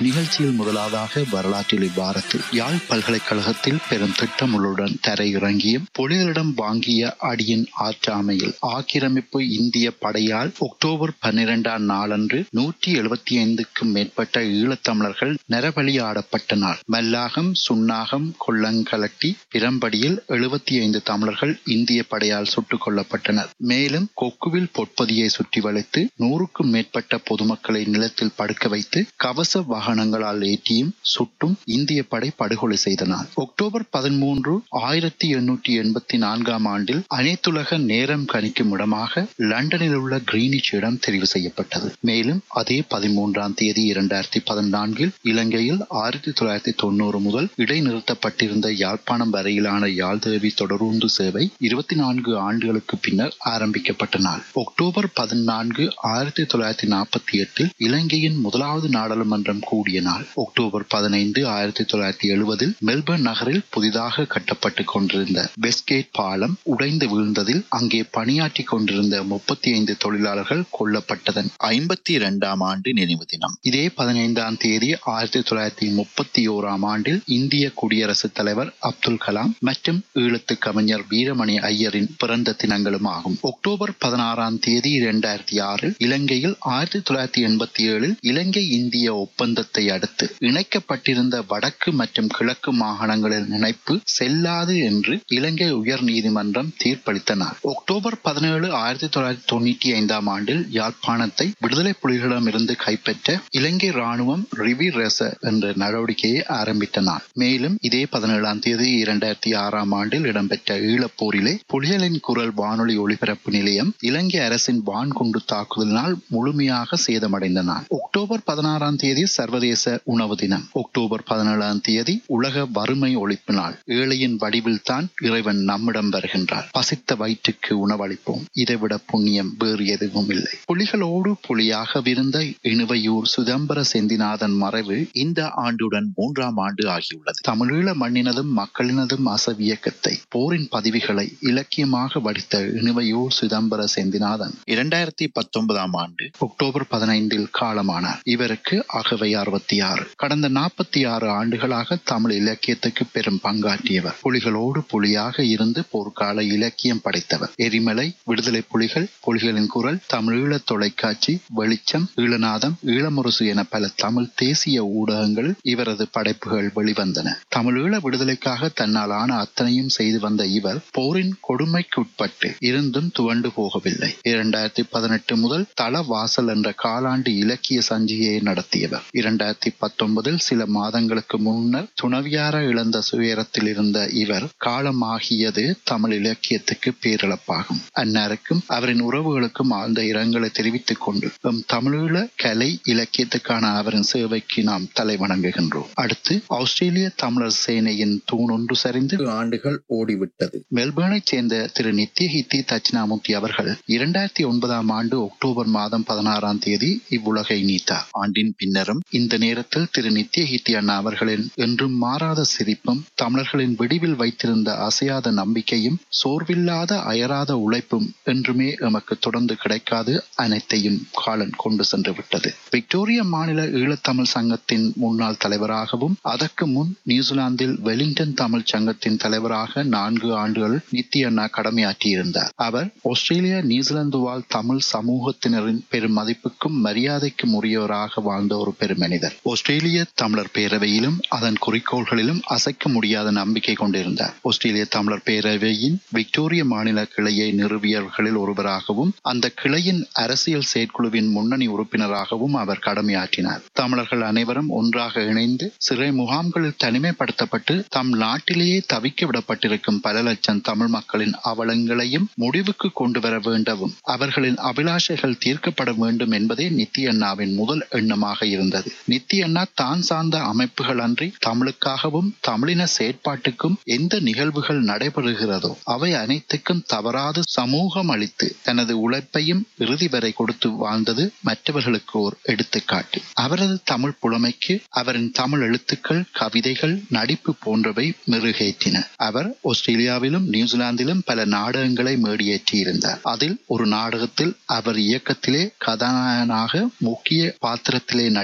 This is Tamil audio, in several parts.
நிகழ்ச்சியில் முதலாவதாக வரலாற்றில் இவ்வாரத்தில் யாழ் பல்கலைக்கழகத்தில் பெரும் திட்டங்களுடன் தரையிறங்கியும் புலிகளிடம் வாங்கிய அடியின் ஆற்றாமையில் ஆக்கிரமிப்பு இந்திய படையால் அக்டோபர் பன்னிரெண்டாம் நாளன்று நூற்றி எழுபத்தி ஐந்துக்கும் மேற்பட்ட ஈழத்தமிழர்கள் நரபலியாடப்பட்ட நாள் மல்லாகம் சுன்னாகம் கொல்லங்கலட்டி பிரம்படியில் எழுபத்தி ஐந்து தமிழர்கள் இந்திய படையால் சுட்டுக் கொல்லப்பட்டனர் மேலும் கொக்குவில் பொற்பதியை சுற்றி வளைத்து நூறுக்கும் மேற்பட்ட பொதுமக்களை நிலத்தில் படுக்க வைத்து கவச வாகனங்களால் ஏற்றியும் சுட்டும் இந்திய படை படுகொலை செய்த நாள் அக்டோபர் பதிமூன்று ஆயிரத்தி எண்ணூற்றி எண்பத்தி நான்காம் ஆண்டில் அனைத்துலக நேரம் கணிக்கும் இடமாக லண்டனில் உள்ள கிரீனிச் இடம் தெரிவு செய்யப்பட்டது மேலும் அதே பதிமூன்றாம் தேதி இரண்டாயிரத்தி பதினான்கில் இலங்கையில் ஆயிரத்தி தொள்ளாயிரத்தி தொண்ணூறு முதல் இடைநிறுத்தப்பட்டிருந்த யாழ்ப்பாணம் வரையிலான யாழ்தேவி தொடருந்து சேவை இருபத்தி நான்கு ஆண்டுகளுக்கு பின்னர் ஆரம்பிக்கப்பட்ட நாள் அக்டோபர் பதினான்கு ஆயிரத்தி தொள்ளாயிரத்தி நாற்பத்தி எட்டில் இலங்கையின் முதலாவது நாடாளுமன்றம் கூடிய நாள் அக்டோபர் பதினைந்து ஆயிரத்தி தொள்ளாயிரத்தி எழுபதில் மெல்பர்ன் நகரில் புதிதாக கட்டப்பட்டுக் கொண்டிருந்த வெஸ்கேட் பாலம் உடைந்து வீழ்ந்ததில் அங்கே பணியாற்றி கொண்டிருந்த முப்பத்தி ஐந்து தொழிலாளர்கள் கொல்லப்பட்டதன் ஐம்பத்தி இரண்டாம் ஆண்டு நினைவு தினம் இதே பதினைந்தாம் தேதி ஆயிரத்தி தொள்ளாயிரத்தி முப்பத்தி ஓராம் ஆண்டில் இந்திய குடியரசுத் தலைவர் அப்துல் கலாம் மற்றும் ஈழத்து கவிஞர் வீரமணி ஐயரின் பிறந்த தினங்களும் ஆகும் அக்டோபர் பதினாறாம் தேதி இரண்டாயிரத்தி ஆறில் இலங்கையில் ஆயிரத்தி தொள்ளாயிரத்தி எண்பத்தி ஏழில் இலங்கை இந்திய ஒப்பந்தத்தை அடுத்து இணைக்கப்பட்டிருந்த வடக்கு மற்றும் கிழக்கு மாகாணங்களின் இணைப்பு செல்லாது என்று இலங்கை உயர் நீதிமன்றம் தீர்ப்பளித்த நாள் அக்டோபர் பதினேழு ஆயிரத்தி தொள்ளாயிரத்தி தொண்ணூற்றி ஐந்தாம் ஆண்டில் யாழ்ப்பாணத்தை விடுதலை புலிகளிடமிருந்து கைப்பற்ற இலங்கை ராணுவம் ரிவி ரெச என்ற நடவடிக்கையை ஆரம்பித்த நாள் மேலும் இதே பதினேழாம் தேதி இரண்டாயிரத்தி ஆறாம் ஆண்டில் இடம்பெற்ற ஈழப்போரிலே புலிகளின் குரல் வானொலி ஒளிபரப்பு நிலையம் இலங்கை அரசின் வான்குண்டு தாக்குதலினால் முழுமையாக சேதமடைந்த நாள் அக்டோபர் பதினாறாம் தேதி சர்வதேச உணவு தினம் அக்டோபர் பதினேழாம் தேதி உலக வறுமை ஒழிப்பு நாள் ஏழையின் வடிவில் தான் இறைவன் நம்மிடம் வருகின்றார் பசித்த வயிற்றுக்கு உணவளிப்போம் இதைவிட புண்ணியம் வேறு எதுவும் இல்லை புலிகளோடு புலியாக விருந்த இணுவையூர் சுதம்பர செந்திநாதன் மறைவு இந்த ஆண்டுடன் மூன்றாம் ஆண்டு ஆகியுள்ளது தமிழீழ மண்ணினதும் மக்களினதும் அசவியக்கத்தை போரின் பதிவுகளை இலக்கியமாக வடித்த இணுவையூர் சிதம்பர செந்திநாதன் இரண்டாயிரத்தி பத்தொன்பதாம் ஆண்டு அக்டோபர் பதினைந்தில் காலமானார் இவருக்கு அகவை அறுபத்தி ஆறு கடந்த நாற்பத்தி ஆறு ஆண்டுகளாக தமிழ் இலக்கியத்துக்கு பெரும் பங்காற்றியவர் புலிகளோடு புலியாக இருந்து போர்க்கால இலக்கியம் படைத்தவர் எரிமலை விடுதலை புலிகள் புலிகளின் குரல் தமிழீழ தொலைக்காட்சி வெளிச்சம் ஈழநாதம் ஈழமுரசு என பல தமிழ் தேசிய ஊடகங்கள் இவரது படைப்புகள் வெளிவந்தன தமிழீழ விடுதலைக்காக தன்னால் ஆன அத்தனையும் செய்து வந்த இவர் போரின் கொடுமைக்குட்பட்டு இருந்தும் துவண்டு போகவில்லை இரண்டாயிரத்தி பதினெட்டு முதல் தள வாசல் என்ற காலாண்டு இலக்கிய சஞ்சிகையை நடத்தியவர் இரண்டாயிரத்தி பத்தொன்பதில் சில மாதங்களுக்கு முன்னர் துணவியார இழந்த சுயரத்தில் இருந்த இவர் காலமாகியது தமிழ் இலக்கியத்துக்கு பேரிழப்பாகும் அன்னாருக்கும் அவரின் உறவுகளுக்கும் ஆழ்ந்த இரங்கலை தெரிவித்துக் கொண்டு எம் தமிழீழ கலை இலக்கியத்துக்கான அவரின் சேவைக்கு நாம் தலை வணங்குகின்றோம் அடுத்து ஆஸ்திரேலிய தமிழர் சேனையின் தூண் ஒன்று சரிந்து ஆண்டுகள் ஓடிவிட்டது மெல்பர்னைச் சேர்ந்த திரு நித்யஹித்தி தட்சிணாமூர்த்தி அவர்கள் இரண்டாயிரத்தி ஒன்பதாம் ஆண்டு அக்டோபர் மாதம் பதினாறாம் தேதி இவ்வுலகை நீத்தார் ஆண்டின் பின்னரும் இந்த நேரத்தில் திரு நித்யஹித்தி அண்ணா அவர்களின் என்றும் மாறாத சிரிப்பும் தமிழர்களின் விடிவில் வைத்திருந்த அசையாத நம்பிக்கையும் சோர்வில்லாத அயராத உழைப்பும் என்றுமே எமக்கு தொடர்ந்து கிடைக்காது அனைத்தையும் காலன் கொண்டு சென்று விட்டது விக்டோரிய மாநில ஈழத்தமிழ் சங்கத்தின் முன்னாள் தலைவராகவும் அதற்கு முன் நியூசிலாந்தில் வெலிங்டன் தமிழ் சங்கத்தின் தலைவராக நான்கு ஆண்டுகள் நித்திய அண்ணா கடமையாற்றியிருந்தார் அவர் ஆஸ்திரேலியா நியூசிலாந்து வாழ் தமிழ் சமூகத்தினரின் பெரும் மதிப்புக்கும் மரியாதைக்கும் உரியவராக வாழ்ந்த ஒரு பெருமனிதர் ஆஸ்திரேலிய தமிழர் பேரவையிலும் அதன் குறிக்கோள்களிலும் அசைக்க முடியாத நம்பிக்கை கொண்டிருந்தார் ஆஸ்திரேலிய தமிழர் பேரவையின் விக்டோரிய மாநில கிளையை நிறுவியவர்களில் ஒருவராகவும் அந்த கிளையின் அரசியல் செயற்குழுவின் முன்னணி உறுப்பினராகவும் அவர் கடமையாற்றினார் தமிழர்கள் அனைவரும் ஒன்றாக இணைந்து சிறை முகாம்களில் தனிமைப்படுத்தப்பட்டு தம் நாட்டிலேயே தவிக்க விடப்பட்டிருக்கும் பல லட்சம் தமிழ் மக்களின் அவலங்களையும் முடிவுக்கு கொண்டு வர வேண்டவும் அவர்களின் அபிலாஷைகள் தீர்க்கப்பட வேண்டும் என்பதே நித்தி அண்ணாவின் முதல் எண்ணமாக இருந்தது நித்தி அண்ணா தான் சார்ந்த அமைப்புகள் அன்றி தமிழுக்காகவும் தமிழின செயற்பாட்டுக்கும் எந்த நிகழ்வுகள் நடைபெறுகிறதோ அவை அனைத்துக்கும் தவறாது சமூகம் அளித்து தனது உழைப்பையும் இறுதி வரை கொடுத்து வாழ்ந்தது மற்றவர்களுக்கு ஓர் எடுத்துக்காட்டு அவரது தமிழ் புலமைக்கு அவரின் தமிழ் எழுத்துக்கள் கவிதைகள் நடிப்பு போன்றவை மெருகேற்றின அவர் ஆஸ்திரேலியாவிலும் நியூசிலாந்திலும் பல நாடகங்களை மேடியேற்றியிருந்தார் அதில் ஒரு நாடகத்தில் அவர் இயக்கத்திலே கதாநாயகனாக முக்கிய பாத்திரத்திலே நடிக்கும்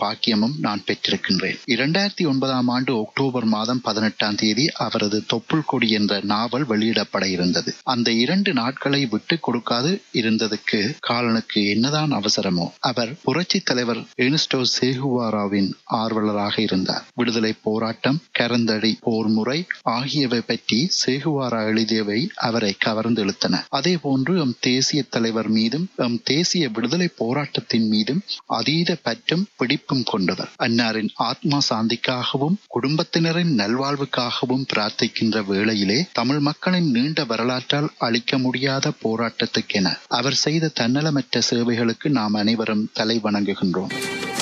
பாக்கியமும் நான் பெற்றிருக்கின்றேன் இரண்டாயிரத்தி ஒன்பதாம் ஆண்டு அக்டோபர் மாதம் பதினெட்டாம் தேதி அவரது தொப்புள் கொடி என்ற நாவல் வெளியிடப்பட இருந்தது அந்த இரண்டு நாட்களை விட்டு கொடுக்காது இருந்ததுக்கு காலனுக்கு என்னதான் அவசரமோ அவர் புரட்சி தலைவர் எனிஸ்டோ சேகுவாராவின் ஆர்வலராக இருந்தார் விடுதலை போராட்டம் கரந்தடி போர் முறை ஆகியவை பற்றி சேகுவாரா எழுதியவை அவரை கவர்ந்து இழுத்தன அதே போன்று எம் தேசிய தலைவர் மீதும் எம் தேசிய விடுதலை போராட்டத்தின் மீதும் அதீத பற்றும் பிடிப்பும் கொண்டவர் அன்னாரின் ஆத்மா சாந்திக்காகவும் குடும்பத்தினரின் நல்வாழ்வுக்காகவும் பிரார்த்திக்கின்ற வேளையிலே தமிழ் மக்களின் நீண்ட வரலாற்றால் அளிக்க முடியாத போராட்டத்துக்கென அவர் செய்த தன்னலமற்ற சேவைகளுக்கு நாம் அனைவரும் தலை வணங்குகின்றோம்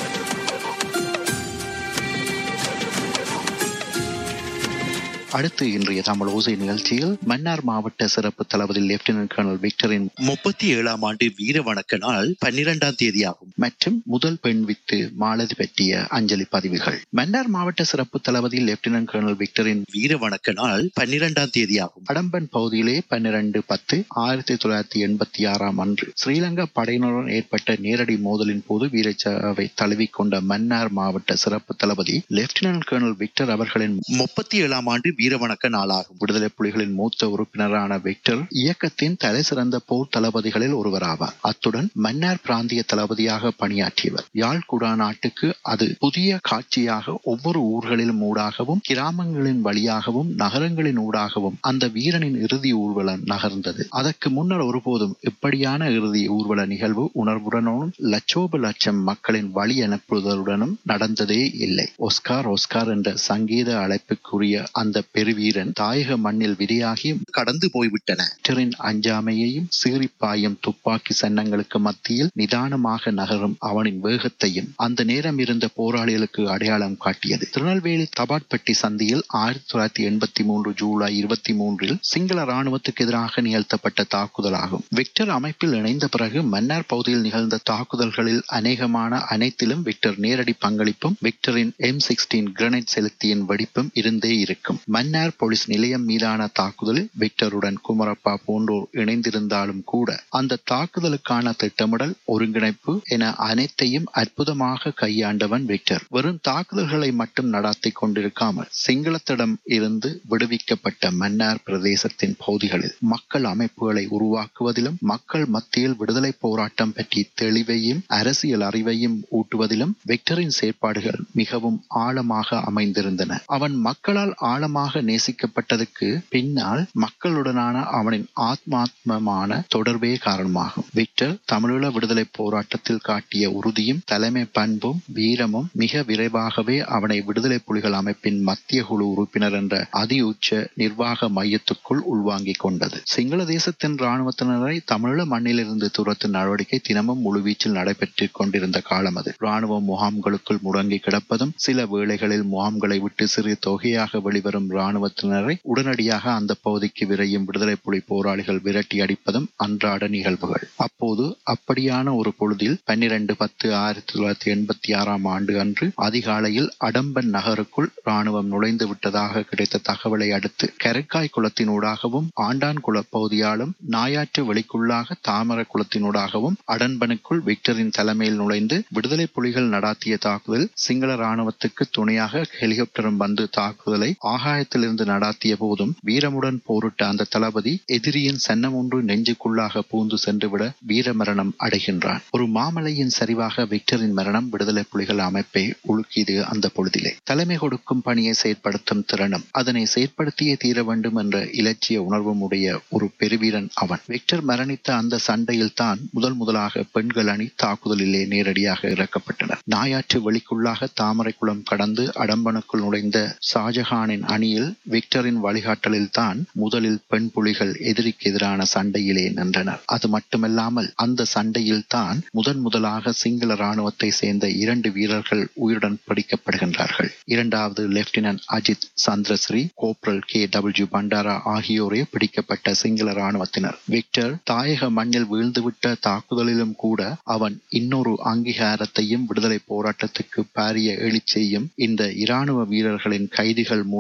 அடுத்து இன்றைய தமிழ் ஓசை நிகழ்ச்சியில் மன்னார் மாவட்ட சிறப்பு தளபதி லெப்டினன்ட் கர்னல் விக்டரின் முப்பத்தி ஏழாம் ஆண்டு வீர வணக்க நாள் பன்னிரெண்டாம் தேதியாகும் மற்றும் முதல் பெண் வித்து மாலதி பற்றிய அஞ்சலி பதிவுகள் மன்னார் மாவட்ட சிறப்பு தளபதி லெப்டினன்ட் கர்னல் விக்டரின் வீர வணக்க நாள் பன்னிரெண்டாம் தேதியாகும் அடம்பன் பகுதியிலே பன்னிரண்டு பத்து ஆயிரத்தி தொள்ளாயிரத்தி எண்பத்தி ஆறாம் அன்று ஸ்ரீலங்கா படையினருடன் ஏற்பட்ட நேரடி மோதலின் போது வீரச்சாவை தழுவிக்கொண்ட மன்னார் மாவட்ட சிறப்பு தளபதி லெப்டினன்ட் கர்னல் விக்டர் அவர்களின் முப்பத்தி ஏழாம் ஆண்டு வீரவணக்க நாளாகும் விடுதலை புலிகளின் மூத்த உறுப்பினரான விக்டர் இயக்கத்தின் தலை சிறந்த போர் தளபதிகளில் ஒருவராவார் அத்துடன் மன்னார் பிராந்திய தளபதியாக பணியாற்றியவர் யாழ் குடா நாட்டுக்கு அது புதிய காட்சியாக ஒவ்வொரு ஊர்களிலும் ஊடாகவும் கிராமங்களின் வழியாகவும் நகரங்களின் ஊடாகவும் அந்த வீரனின் இறுதி ஊர்வலம் நகர்ந்தது அதற்கு முன்னர் ஒருபோதும் இப்படியான இறுதி ஊர்வல நிகழ்வு உணர்வுடனும் லட்சோப லட்சம் மக்களின் வழி அனுப்புதலுடனும் நடந்ததே இல்லை ஒஸ்கார் ஒஸ்கார் என்ற சங்கீத அழைப்புக்குரிய அந்த பெருவீரன் தாயக மண்ணில் விதையாகி கடந்து போய்விட்டன டெரின் அஞ்சாமையையும் சீறிப்பாயும் துப்பாக்கி சன்னங்களுக்கு மத்தியில் நிதானமாக நகரும் அவனின் வேகத்தையும் அந்த நேரம் இருந்த போராளிகளுக்கு அடையாளம் காட்டியது திருநெல்வேலி தபாட்பட்டி சந்தியில் ஆயிரத்தி தொள்ளாயிரத்தி எண்பத்தி மூன்று ஜூலை இருபத்தி மூன்றில் சிங்கள ராணுவத்துக்கு எதிராக நிகழ்த்தப்பட்ட தாக்குதலாகும் விக்டர் அமைப்பில் இணைந்த பிறகு மன்னார் பகுதியில் நிகழ்ந்த தாக்குதல்களில் அநேகமான அனைத்திலும் விக்டர் நேரடி பங்களிப்பும் விக்டரின் எம் சிக்ஸ்டீன் கிரனைட் செலுத்தியின் வெடிப்பும் இருந்தே இருக்கும் மன்னார் போலீஸ் நிலையம் மீதான தாக்குதலில் விக்டருடன் குமரப்பா போன்றோர் இணைந்திருந்தாலும் கூட அந்த தாக்குதலுக்கான திட்டமிடல் ஒருங்கிணைப்பு என அனைத்தையும் அற்புதமாக கையாண்டவன் விக்டர் வெறும் தாக்குதல்களை மட்டும் நடாத்தி கொண்டிருக்காமல் சிங்களத்திடம் இருந்து விடுவிக்கப்பட்ட மன்னார் பிரதேசத்தின் பகுதிகளில் மக்கள் அமைப்புகளை உருவாக்குவதிலும் மக்கள் மத்தியில் விடுதலை போராட்டம் பற்றி தெளிவையும் அரசியல் அறிவையும் ஊட்டுவதிலும் விக்டரின் செயற்பாடுகள் மிகவும் ஆழமாக அமைந்திருந்தன அவன் மக்களால் ஆழமாக நேசிக்கப்பட்டதுக்கு பின்னால் மக்களுடனான அவனின் ஆத்மாத்மமான தொடர்பே காரணமாகும் விக்டர் தமிழீழ விடுதலை போராட்டத்தில் காட்டிய உறுதியும் தலைமை பண்பும் வீரமும் மிக விரைவாகவே அவனை விடுதலை புலிகள் அமைப்பின் மத்திய குழு உறுப்பினர் என்ற அதி உச்ச நிர்வாக மையத்துக்குள் உள்வாங்கிக் கொண்டது சிங்கள தேசத்தின் இராணுவத்தினரை தமிழீழ மண்ணிலிருந்து துரத்தும் நடவடிக்கை தினமும் முழுவீச்சில் நடைபெற்றுக் கொண்டிருந்த காலம் அது இராணுவ முகாம்களுக்குள் முடங்கி கிடப்பதும் சில வேளைகளில் முகாம்களை விட்டு சிறு தொகையாக வெளிவரும் இராணுவத்தினரை உடனடியாக அந்த பகுதிக்கு விரையும் விடுதலை புலி போராளிகள் விரட்டி அடிப்பதும் அன்றாட நிகழ்வுகள் அப்போது அப்படியான ஒரு பொழுதில் பன்னிரண்டு பத்து ஆயிரத்தி தொள்ளாயிரத்தி எண்பத்தி ஆறாம் ஆண்டு அன்று அதிகாலையில் அடம்பன் நகருக்குள் இராணுவம் நுழைந்து விட்டதாக கிடைத்த தகவலை அடுத்து கரைக்காய் குளத்தினூடாகவும் ஆண்டான் குள பகுதியாலும் நாயாற்று வெளிக்குள்ளாக தாமர குளத்தினூடாகவும் அடன்பனுக்குள் விக்டரின் தலைமையில் நுழைந்து விடுதலை புலிகள் நடாத்திய தாக்குதல் சிங்கள இராணுவத்துக்கு துணையாக ஹெலிகாப்டரும் வந்து தாக்குதலை ஆகாயத்திலிருந்து நடாத்திய போதும் வீரமுடன் போரிட்ட அந்த தளபதி எதிரியின் சன்னம் ஒன்று நெஞ்சுக்குள்ளாக பூந்து சென்றுவிட வீரமரணம் அடைகின்றான் ஒரு மாமலையின் சரிவாக விக்டரின் மரணம் விடுதலை புலிகள் அமைப்பை உலுக்கியது அந்த பொழுதிலே தலைமை கொடுக்கும் பணியை செயற்படுத்தும் திறனும் அதனை செயற்படுத்தியே தீர வேண்டும் என்ற இலட்சிய உணர்வும் உடைய ஒரு பெருவீரன் அவன் விக்டர் மரணித்த அந்த சண்டையில் தான் முதல் முதலாக பெண்கள் அணி தாக்குதலிலே நேரடியாக இறக்கப்பட்டனர் நாயாற்று வெளிக்குள்ளாக தாமரைக்குளம் கடந்து அடம்பனுக்குள் நுழைந்த ஷாஜஹானின் அணியில் விக்டரின் வழிகாட்டலில் தான் முதலில் பெண் புலிகள் எதிரிக்கு எதிரான சண்டையிலே நின்றனர் அது மட்டுமல்லாமல் அந்த சண்டையில் தான் முதன் முதலாக சிங்கள இராணுவத்தை சேர்ந்த இரண்டு வீரர்கள் உயிருடன் பிடிக்கப்படுகின்றார்கள் இரண்டாவது lieutenant Ajith Chandrasri corporal K W Bandara ஆகியோரே பிடிக்கப்பட்ட சிங்கள இராணுவத்தினர் விக்டர் தாயக மண்ணில் வீழ்ந்துவிட்ட தாக்குதலிலும் கூட அவன் இன்னொரு அங்கீகாரத்தையும் விடுதலை போராட்டத்துக்கு பாரிய எழுச்சியையும் இந்த இராணுவ வீரர்களின் கைதிகள் மூலம் உருவாக்கி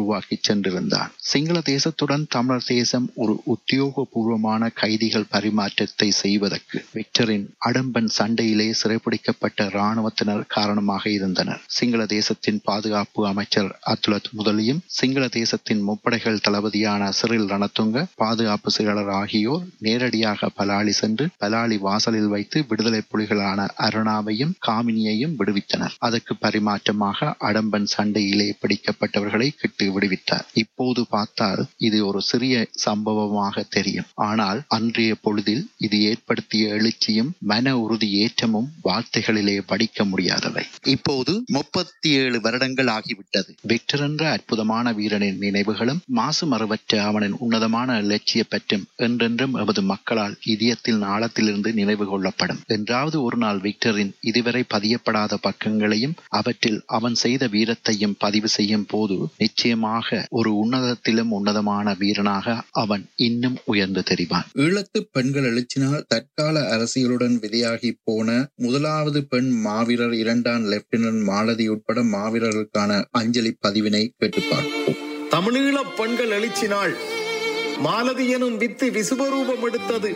உருவாக்கி சென்றிருந்தான் சிங்கள தேசத்துடன் தமிழர் தேசம் ஒரு உத்தியோகபூர்வமான கைதிகள் பரிமாற்றத்தை செய்வதற்கு விக்டரின் அடம்பன் சண்டையிலே சிறைப்பிடிக்கப்பட்ட இராணுவத்தினர் காரணமாக இருந்தனர் சிங்கள தேசத்தின் பாதுகாப்பு அமைச்சர் அத்துலத் முதலியும் சிங்கள தேசத்தின் முப்படைகள் தளபதியான சிறில் ரணத்துங்க பாதுகாப்பு செயலர் ஆகியோர் நேரடியாக பலாலி சென்று பலாலி வாசலில் வைத்து விடுதலை புலிகளான அருணாவையும் காமினியையும் விடுவித்தனர் அதற்கு பரிமாற்றமாக அடம்பன் சண்டையிலே பிடிக்கப்பட்டவர்களை கிட்டு விடுவித்தார் இப்போது பார்த்தால் இது ஒரு சிறிய சம்பவமாக தெரியும் ஆனால் அன்றைய பொழுதில் இது ஏற்படுத்திய எழுச்சியும் மன உறுதி ஏற்றமும் வார்த்தைகளிலே படிக்க முடியாதவை இப்போது முப்பத்தி ஏழு வருடங்கள் ஆகிவிட்டது விக்டர் என்ற அற்புதமான வீரனின் நினைவுகளும் மாசு மறுவற்ற அவனின் உன்னதமான லட்சிய பற்றும் என்றென்றும் எமது மக்களால் இதயத்தில் ஆழத்திலிருந்து நினைவு கொள்ளப்படும் என்றாவது ஒரு நாள் விக்டரின் இதுவரை பதியப்படாத பக்கங்களையும் அவற்றில் அவன் செய்த வீரத்தையும் பதிவு செய்யும் போது நிச்சயமாக ஒரு உன்னதத்திலும் உன்னதமான வீரனாக அவன் இன்னும் உயர்ந்து தெரிவான் ஈழத்து பெண்கள் எழுச்சினால் தற்கால அரசியலுடன் விதையாகி போன முதலாவது பெண் மாவீரர் இரண்டாம் லெப்டினன்ட் மாலதி உட்பட மாவீரர்களுக்கான அஞ்சலி பதிவினை கேட்டு பார்ப்போம் தமிழீழ பெண்கள் எழுச்சினாள் மாலதி எனும் வித்து விசுவரூபம் எடுத்தது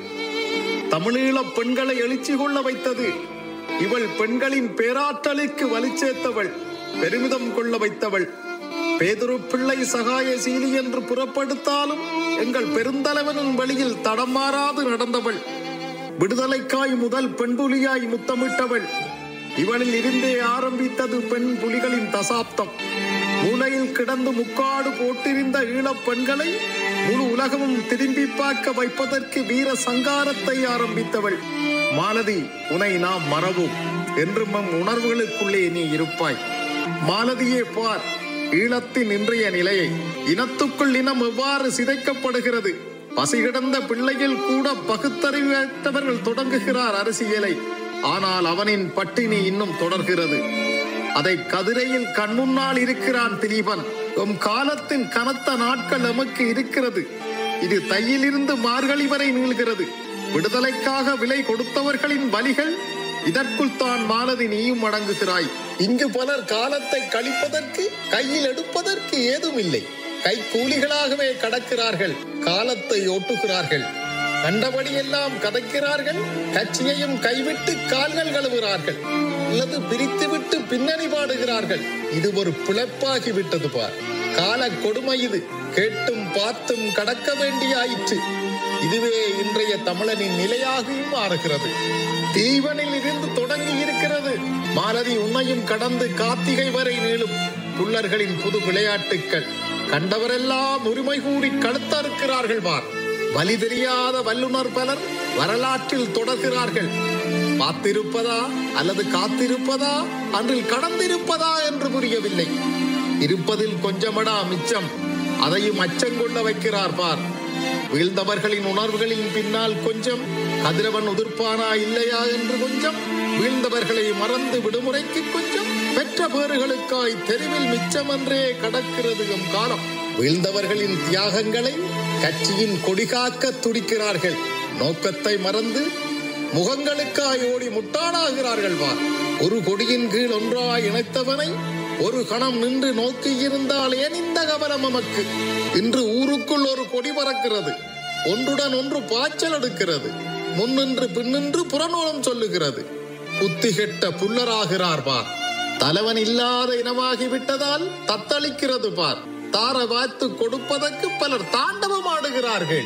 தமிழீழ பெண்களை எழுச்சி கொள்ள வைத்தது இவள் பெண்களின் பேராற்றலுக்கு வலிச்சேர்த்தவள் பெருமிதம் கொள்ள வைத்தவள் பேதுரு பிள்ளை சகாய சீலி என்று புறப்படுத்தாலும் எங்கள் பெருந்தலைவனின் வழியில் தடமாறாது நடந்தவள் விடுதலைக்காய் முதல் பெண் புலியாய் முத்தமிட்டவள் இவளில் இருந்தே ஆரம்பித்தது பெண் புலிகளின் தசாப்தம் மூலையில் கிடந்து முக்காடு போட்டிருந்த ஈழப் பெண்களை முழு உலகமும் திரும்பி பார்க்க வைப்பதற்கு வீர சங்காரத்தை ஆரம்பித்தவள் மாலதி உனை நாம் மறவோம் என்றும் நம் உணர்வுகளுக்குள்ளே நீ இருப்பாய் மாலதியே பார் ஈழத்தின் இன்றைய நிலையை இனத்துக்குள் இனம் எவ்வாறு சிதைக்கப்படுகிறது பசி கிடந்த பிள்ளைகள் கூட பகுத்தறிவற்றவர்கள் தொடங்குகிறார் அரசியலை ஆனால் அவனின் பட்டினி இன்னும் தொடர்கிறது அதை கதிரையில் கண்முன்னால் இருக்கிறான் திலீபன் உம் காலத்தின் கனத்த நாட்கள் எமக்கு இருக்கிறது இது தையிலிருந்து மார்கழி வரை நீள்கிறது விடுதலைக்காக விலை கொடுத்தவர்களின் வலிகள் இதற்குள் தான் மாலதி நீயும் அடங்குகிறாய் இங்கு பலர் காலத்தை கழிப்பதற்கு கையில் எடுப்பதற்கு ஏதும் இல்லை கை கூலிகளாகவே கடக்கிறார்கள் காலத்தை ஓட்டுகிறார்கள் கண்டபடியெல்லாம் கதைக்கிறார்கள் கட்சியையும் கைவிட்டு கால்கள் கழுவுகிறார்கள் அல்லது பிரித்துவிட்டு பின்னணி பாடுகிறார்கள் இது ஒரு பிழைப்பாகி விட்டது பார் கால கொடுமை இது கேட்டும் பார்த்தும் கடக்க வேண்டிய ஆயிற்று இதுவே இன்றைய தமிழனின் நிலையாகவும் மாறுகிறது தீவனில் இருந்து தொடங்கி இருக்கிறது மாலதி உன்னையும் கடந்து கார்த்திகை வரை நீளும் புல்லர்களின் புது விளையாட்டுக்கள் கண்டவரெல்லாம் உரிமை கூறி கழுத்தறுக்கிறார்கள் பார் வலி தெரியாத வல்லுனர் பலர் வரலாற்றில் தொடர்கிறார்கள் பார்த்திருப்பதா அல்லது காத்திருப்பதா அன்றில் கடந்திருப்பதா என்று புரியவில்லை இருப்பதில் கொஞ்சமடா மிச்சம் அதையும் அச்சம் கொள்ள வைக்கிறார் பார் வீழ்ந்தவர்களின் உணர்வுகளின் பின்னால் கொஞ்சம் கதிரவன் உதிர்ப்பானா இல்லையா என்று கொஞ்சம் வீழ்ந்தவர்களை மறந்து விடுமுறைக்கு கொஞ்சம் பெற்ற பேறுகளுக்காய் தெருவில் மிச்சம் என்றே கடக்கிறது எம் காலம் வீழ்ந்தவர்களின் தியாகங்களை கட்சியின் கொடிகாக்க துடிக்கிறார்கள் நோக்கத்தை மறந்து முகங்களுக்காய் ஓடி முட்டாளாகிறார்கள் வா ஒரு கொடியின் கீழ் ஒன்றாய் இணைத்தவனை ஒரு கணம் நின்று நோக்கி இருந்தால் ஏன் இந்த கவலம் நமக்கு இன்று ஊருக்குள் ஒரு கொடி பறக்கிறது ஒன்றுடன் ஒன்று பாய்ச்சல் எடுக்கிறது முன்னின்று பின்னின்று புறநூலம் சொல்லுகிறது புத்தி கெட்ட புல்லராகிறார் பார் தலைவன் இல்லாத இனமாகி விட்டதால் தத்தளிக்கிறது பார் தார வாய்த்து கொடுப்பதற்கு பலர் தாண்டவம் ஆடுகிறார்கள்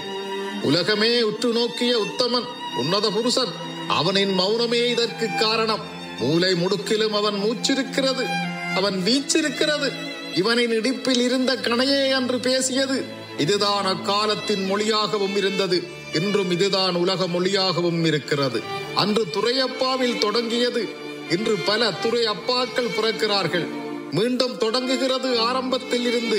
உலகமே உற்று நோக்கிய உத்தமன் உன்னத புருஷன் அவனின் மௌனமே இதற்கு காரணம் மூளை முடுக்கிலும் அவன் மூச்சிருக்கிறது அவன் வீச்சிருக்கிறது இவனின் இடிப்பில் இருந்த கணையே அன்று பேசியது இதுதான் அக்காலத்தின் மொழியாகவும் இருந்தது இன்றும் இதுதான் உலக மொழியாகவும் இருக்கிறது அன்று துறையப்பாவில் தொடங்கியது இன்று பல துறை அப்பாக்கள் பிறக்கிறார்கள் மீண்டும் தொடங்குகிறது ஆரம்பத்தில் இருந்து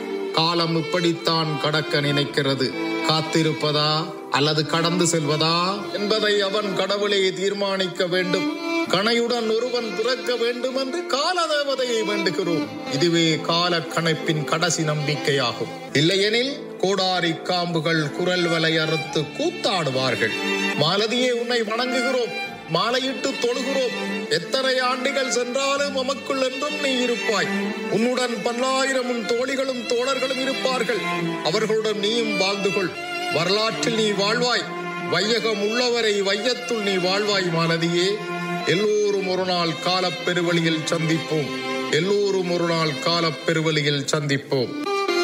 காலம் இப்படித்தான் கடக்க நினைக்கிறது காத்திருப்பதா அல்லது கடந்து செல்வதா என்பதை அவன் கடவுளே தீர்மானிக்க வேண்டும் கணையுடன் ஒருவன் பிறக்க வேண்டும் என்று கால தேவதையை வேண்டுகிறோம் இதுவே கால கணைப்பின் கடைசி நம்பிக்கையாகும் இல்லையெனில் கோடாரி காம்புகள் குரல் வலை அறுத்து கூத்தாடுவார்கள் மாலதியே உன்னை வணங்குகிறோம் மாலையிட்டு தொழுகிறோம் எத்தனை ஆண்டுகள் சென்றாலும் நமக்குள் என்றும் நீ இருப்பாய் உன்னுடன் பல்லாயிரம் உன் தோழிகளும் தோழர்களும் இருப்பார்கள் அவர்களுடன் நீயும் வாழ்ந்து கொள் வரலாற்றில் நீ வாழ்வாய் வையகம் உள்ளவரை வையத்துள் நீ வாழ்வாய் மாலதியே எல்லோரும் ஒரு நாள் காலப் பெருவழியில் சந்திப்போம் எல்லோரும் ஒரு நாள் காலப் பெருவழியில் சந்திப்போம்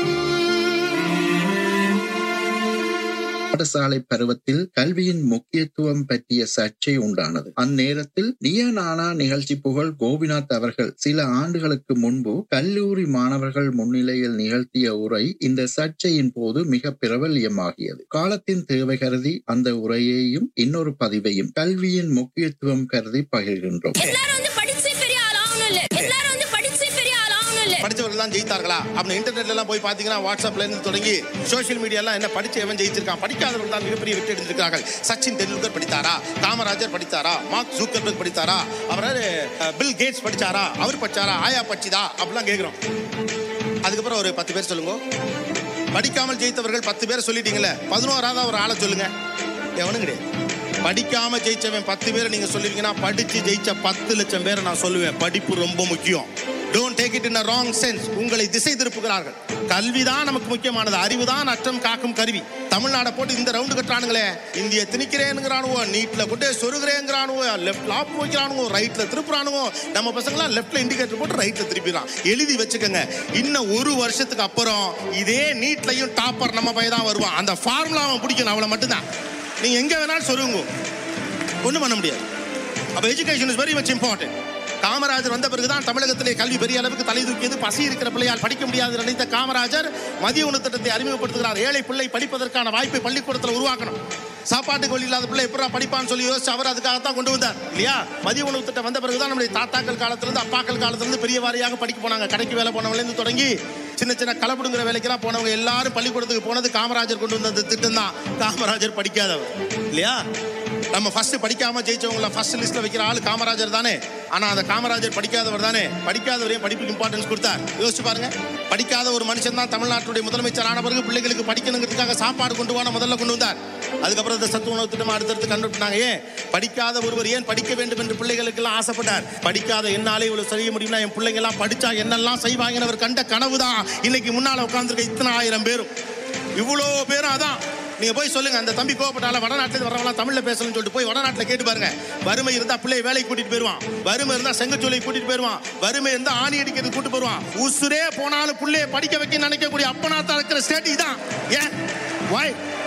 பாடசாலை பருவத்தில் கல்வியின் முக்கியத்துவம் பற்றிய சர்ச்சை உண்டானது அந்நேரத்தில் நிய நானா நிகழ்ச்சி புகழ் கோபிநாத் அவர்கள் சில ஆண்டுகளுக்கு முன்பு கல்லூரி மாணவர்கள் முன்னிலையில் நிகழ்த்திய உரை இந்த சர்ச்சையின் போது மிக பிரபல்யமாகியது காலத்தின் தேவை கருதி அந்த உரையையும் இன்னொரு பதிவையும் கல்வியின் முக்கியத்துவம் கருதி பகிர்கின்றோம் எல்லாரும் வந்து படிச்சு பெரிய ஆள் ஆகணும் இல்ல எல்லாரும் வந்து படிச்சு பெரிய ஆள் ஆகணும் இல்ல படிச்சவர்கள் எல்லாம் ஜெயித்தார்களா அப்படின்னு இன்டர்நெட்ல எல்லாம் போய் பாத்தீங்கன்னா வாட்ஸ்அப்ல இருந்து தொடங்கி சோஷியல் மீடியா எல்லாம் என்ன படிச்சு எவன் ஜெயிச்சிருக்கான் படிக்காதவர்கள் தான் மிகப்பெரிய வெற்றி அடைந்திருக்கிறார்கள் சச்சின் டெண்டுல்கர் படித்தாரா காமராஜர் படித்தாரா மார்க் ஜூக்கர்பர்க் படித்தாரா அவர் பில் கேட்ஸ் படிச்சாரா அவர் படிச்சாரா ஆயா பச்சிதா அப்படிலாம் கேக்குறோம் அதுக்கப்புறம் ஒரு பத்து பேர் சொல்லுங்க படிக்காமல் ஜெயித்தவர்கள் பத்து பேர் சொல்லிட்டீங்கல்ல பதினோராவது ஒரு ஆளை சொல்லுங்க எவனும் கிடையாது படிக்காம ஜெயிச்சவன் பத்து பேரை நீங்க சொல்லுவீங்கன்னா படிச்சு ஜெயிச்ச பத்து லட்சம் பேரை நான் சொல்லுவேன் படிப்பு ரொம்ப முக்கியம் don't take it in wrong sense உங்களை திசை திருப்புகிறார்கள் கல்விதான் நமக்கு முக்கியமானது அறிவுதான் அற்றம் காக்கும் கருவி தமிழ்நாடை போட்டு இந்த ரவுண்டு கட்டுறானுங்களே இந்திய திணிக்கிறேங்கிறானுவோ நீட்ல கொண்டே சொருகிறேங்கிறானுவோ லெஃப்ட் லாப் வைக்கிறானுவோ ரைட்ல திருப்புறானுவோ நம்ம பசங்களாம் லெஃப்ட்ல இண்டிகேட்டர் போட்டு ரைட்ல திருப்பிடுறான் எழுதி வச்சுக்கோங்க இன்னும் ஒரு வருஷத்துக்கு அப்புறம் இதே நீட்லயும் டாப்பர் நம்ம பையன் தான் வருவான் அந்த ஃபார்முலா அவன் பிடிக்கணும் அவளை மட்டும்தான் நீங்க எங்க வேணாலும் சொருங்க ஒண்ணும் பண்ண முடியாது அப்ப education is very much important Kamarajar வந்த பிறகுதான் தமிழகத்திலே கல்வி பெரிய அளவுக்கு தலை தூக்கியது பசி இருக்கிற பிள்ளையால் படிக்க முடியாது நினைத்த காமராஜர் மதிய உணவு திட்டத்தை அறிமுகப்படுத்துகிறார் ஏழை பிள்ளை படிப்பதற்கான வாய்ப்பை பள்ளிக்கூடத்தில் உருவாக்கணும் சாப்பாட்டுக்கு வழி இல்லாத பிள்ளை எப்படா படிப்பான்னு சொல்லி யோசிச்சு அவர் அதுக்காகத்தான் கொண்டு வந்தார் இல்லையா மதிய உணவு திட்டம் வந்த பிறகுதான் நம்முடைய தாத்தாக்கள் காலத்திலிருந்து அப்பாக்கள் காலத்திலிருந்து பெரிய வாரியாக படிக்க போனாங்க கடைக்கு வேலை போனவங்க தொடங்கி சின்ன சின்ன கலப்புடுங்கிற வேலைக்கெல்லாம் போனவங்க எல்லாரும் பள்ளிக்கூடத்துக்கு போனது காமராஜர் கொண்டு வந்த அந்த திட்டம் தான் காமராஜர் படிக்காதவர் இல்லையா நம்ம ஃபர்ஸ்ட் படிக்காம ஜெயிச்சவங்கள ஃபர்ஸ்ட் லிஸ்ட்ல வைக்கிற ஆளு காமராஜர் தானே ஆனா அந்த காமராஜர் படிக்காதவர் தானே படிக்காதவரையும் படிப்புக்கு இம்பார்ட்டன்ஸ் கொடுத்தார் யோசிச்சு பாருங்க படிக்காத ஒரு மனுஷன் தான் தமிழ்நாட்டுடைய முதலமைச்சர் ஆன பிறகு பிள்ளைகளுக்கு படிக்கணுங்கிறதுக்காக சாப்பாடு கொண்டு வான முதல்ல கொண்டு வந்தார் அதுக்கப்புறம் இந்த சத்து உணவு திட்டம் அடுத்தடுத்து கண்டுபிடினாங்க ஏன் படிக்காத ஒருவர் ஏன் படிக்க வேண்டும் என்று பிள்ளைகளுக்கு எல்லாம் ஆசைப்பட்டார் படிக்காத என்னாலே இவ்வளவு செய்ய முடியும்னா என் பிள்ளைங்க எல்லாம் படிச்சா என்னெல்லாம் செய்வாங்கன்னு அவர் கண்ட கனவு தான் இன்னைக்கு முன்னால உட்கார்ந்துருக்க இத்தனை ஆயிரம் பேரும் இவ்வளோ பேரும் அதான் நீங்க போய் சொல்லுங்க அந்த தம்பி கோவப்பட்டால வடநாட்டுல வரவங்களாம் தமிழ்ல பேசணும்னு சொல்லிட்டு போய் வடநாட்டுல கேட்டு பாருங்க வறுமை இருந்தா பிள்ளைய வேலைக்கு கூட்டிட்டு போயிருவான் வறுமை இருந்தா செங்கச்சோலை கூட்டிட்டு போயிருவான் வறுமை இருந்தா ஆணி அடிக்கிறது கூட்டு போயிருவான் உசுரே போனாலும் பிள்ளைய படிக்க வைக்க நினைக்கக்கூடிய அப்பனாத்தா இருக்கிற ஸ்டேட் இதான் ஏன் why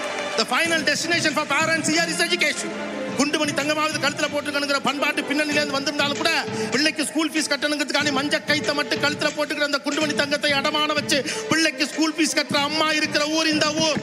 the final destination for parents here is education குண்டுமணி தங்கமாவது கழுத்துல போட்டுக்கணுங்கிற பண்பாட்டு பின்னணியில இருந்து வந்திருந்தாலும் கூட பிள்ளைக்கு ஸ்கூல் ஃபீஸ் கட்டணுங்கிறதுக்கான மஞ்ச கைத்த மட்டும் கழுத்துல போட்டுக்கிற அந்த குண்டுமணி தங்கத்தை அடமான வச்சு பிள்ளைக்கு ஸ்கூல் ஃபீஸ் கட்டுற அம்மா இருக்கிற ஊர் இந்த ஊர்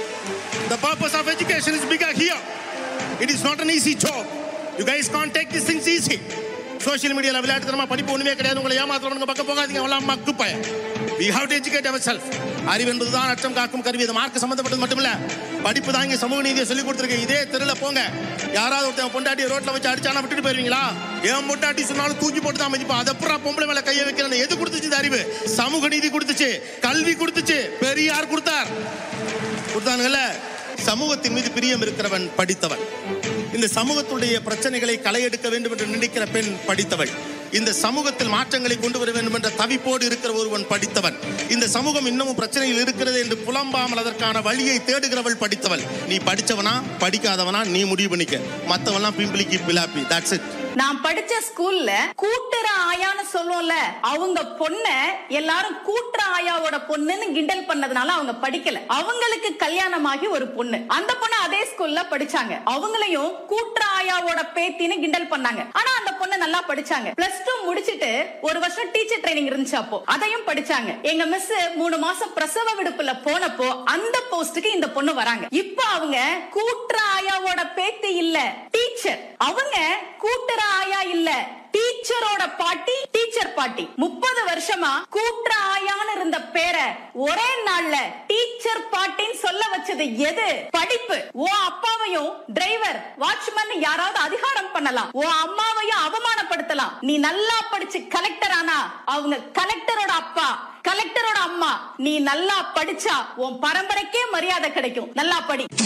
The purpose of education is bigger here. It is not an easy job. You guys can't take these things easy. Social மீடியால விளையாட்டுத்தனமா படிப்பு ஒண்ணுமே கிடையாது உங்களை ஏமாத்துறவங்க பக்கம் போகாதீங்க அவெல்லாம் மக்கு பையன் we have to educate ourselves அறிவு என்பதுதான் அச்சம் காக்கும் கருவி அது மார்க் சம்பந்தப்பட்டது மட்டும் இல்ல படிப்பு தான் இங்க சமூக நீதியை சொல்லி கொடுத்துருக்கேன் இதே தெருல போங்க யாராவது ஒருத்தன் பொண்டாட்டி ரோட்ல வச்சு அடிச்சானா விட்டுட்டு போயிருவீங்களா ஏன் பொண்டாட்டி சொன்னாலும் தூக்கி போட்டு தான் மதிப்பா அதை அப்புறம் பொம்பளை மேல கையை வைக்கிறேன்னு எது கொடுத்துச்சு இந்த அறிவு சமூக நீதி கொடுத்துச்சு கல்வி கொடுத்துச்சு பெரியார் கொடுத்தார் கொடுத்தானுங்கல்ல சமூகத்தின் மீது பிரியம் இருக்கிறவன் படித்தவன் இந்த சமூகத்துடைய பிரச்சனைகளை களையெடுக்க வேண்டும் என்று நினைக்கிற பெண் படித்தவள் இந்த சமூகத்தில் மாற்றங்களை கொண்டு வர வேண்டும் என்ற தவிப்போடு இருக்கிற ஒருவன் படித்தவன் இந்த சமூகம் இன்னமும் பிரச்சனையில் இருக்கிறது என்று புலம்பாமல் அதற்கான வழியை தேடுகிறவள் படித்தவள் நீ படிச்சவனா படிக்காதவனா நீ முடிவு பண்ணிக்க மத்தவன்லாம் பிம்பிளிக்கு பிலாப்பி தட்ஸ் இட் நான் படிச்ச ஸ்கூல்ல கூட்டுற ஆயான்னு சொல்லுவோம்ல அவங்க பொண்ண எல்லாரும் கூட்டுற ஆயாவோட பொண்ணுன்னு கிண்டல் பண்ணதுனால அவங்க படிக்கல அவங்களுக்கு கல்யாணமாகி ஒரு பொண்ணு அந்த பொண்ணு அதே ஸ்கூல்ல படிச்சாங்க அவங்களையும் கூட்டுற ஆயாவோட பேத்தின்னு கிண்டல் பண்ணாங்க ஆனா அந்த பொண்ணு நல்லா படிச்சாங்க பிளஸ் டூ முடிச்சிட்டு ஒரு வருஷம் டீச்சர் ட்ரைனிங் இருந்துச்சு அப்போ அதையும் படிச்சாங்க எங்க மிஸ் மூணு மாசம் பிரசவ விடுப்புல போனப்போ அந்த போஸ்டுக்கு இந்த பொண்ணு வராங்க இப்போ அவங்க கூட்டுற ஆயாவோட பேத்தி இல்ல டீச்சர் அவங்க கூட்டுற ஆயா இல்ல டீச்சரோட பாட்டி டீச்சர் பாட்டி முப்பது வருஷமா கூட்டுற ஆயான்னு இருந்த பேரை ஒரே நாள்ல டீச்சர் பாட்டின்னு சொல்ல வச்சது எது படிப்பு ஓ அப்பாவையும் டிரைவர் வாட்ச்மேன் யாராவது அதிகாரம் பண்ணலாம் ஓ அம்மாவையும் அவமானப்படுத்தலாம் நீ நல்லா படிச்சு கலெக்டர் ஆனா அவங்க கலெக்டரோட அப்பா கலெக்டரோட அம்மா நீ நல்லா படிச்சா உன் பரம்பரைக்கே மரியாதை கிடைக்கும் நல்லா படி